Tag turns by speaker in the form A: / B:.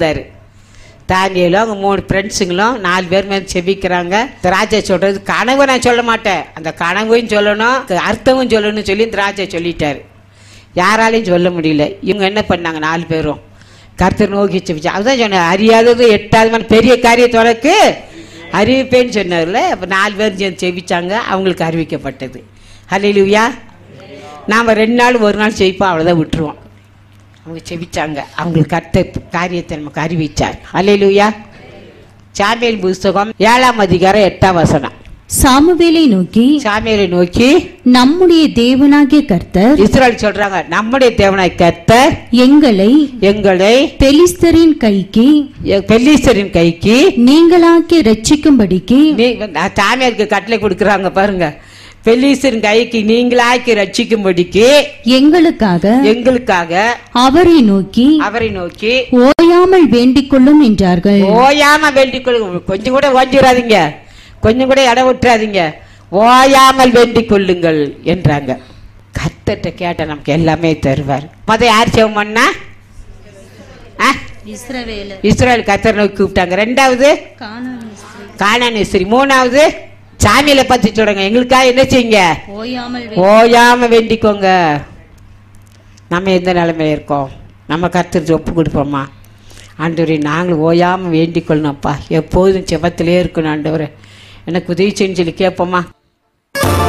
A: இருந்தார் தானியலும் அவங்க மூணு ஃப்ரெண்ட்ஸுங்களும் நாலு பேர் மேலே செபிக்கிறாங்க இந்த ராஜா சொல்றது கனவு நான் சொல்ல மாட்டேன் அந்த கனவையும் சொல்லணும் அர்த்தமும் சொல்லணும்னு சொல்லி இந்த ராஜா சொல்லிட்டாரு யாராலையும் சொல்ல முடியல இவங்க என்ன பண்ணாங்க நாலு பேரும் கர்த்தர் நோக்கி செபிச்சு அதுதான் சொன்னேன் அறியாதது எட்டாவது மணி பெரிய காரியத்தோடக்கு அறிவிப்பேன்னு சொன்னார்ல அப்போ நாலு பேர் சேர்ந்து செபிச்சாங்க அவங்களுக்கு அறிவிக்கப்பட்டது ஹalleluya நாம் ரெண்டு நாள் ஒரு நாள் செவிப்போம் அவ்வளோதான் விட்டுருவோம் அவங்க செபிச்சாங்க அவங்களுக்கு கர்த்த காரியத்தை நமக்கு அறிவிச்சார் அல்லேலூயா சாமியல் புஸ்தகம் ஏழாம் அதிகாரம் எட்டாம் வசனம்
B: சாமுவேலை நோக்கி
A: சாமியலை நோக்கி
B: நம்முடைய தேவனாகிய கர்த்தர்
A: இஸ்ரேல் சொல்றாங்க நம்முடைய தேவனாய் கர்த்தர்
B: எங்களை
A: எங்களை
B: பெலிஸ்தரின் கைக்கு
A: எ- பெல்லீஸ்வரின் கைக்கு
B: நீங்களாக்கி ரட்சிக்கும்படிக்கு
A: நீ- நான் சாமியாருக்கு கட்டளை கொடுக்குறாங்க பாருங்க பெல்லீஸ்வரின் கைக்கு நீங்களாக்கி ரட்சிக்கும்படிக்கு
B: எங்களுக்காக
A: எங்களுக்காக
B: அவரை நோக்கி
A: அவரை நோக்கி
B: ஓயாமல் வேண்டிக் கொள்ளும் என்றார்கள்
A: ஓயாம வேண்டிக் கொள்ளுங்க கொஞ்சம் கூட ஓஞ்சிடாதீங்க கொஞ்சம் கூட இடம் விட்டுறாதீங்க ஓயாமல் வேண்டிக் கொள்ளுங்கள் என்றாங்க கர்த்தர்ட்ட கேட்ட நமக்கு எல்லாமே தருவார் முத யார் செவம் பண்ணா ஆ? இஸ்ரேல் கர்த்தர் நோக்கி கூப்பிட்டாங்க ரெண்டாவது கானானேஸ்வரி மூணாவது சாமியில பத்தி சொல்லுங்க எங்களுக்காக என்ன செய்யுங்க
B: ஓயாமல்
A: ஓயாம வேண்டிக்கோங்க நம்ம எந்த நிலைமையில இருக்கோம் நம்ம கர்த்தருக்கு ஒப்பு கொடுப்போமா ஆண்டவரே நாங்களும் ஓயாமல் வேண்டிக் கொள்ளணும்ப்பா எப்போதும் செபத்திலே இருக்கணும் ஆண்டவரே எனக்கு உதவி செஞ்சு சொல்லி கேட்போமா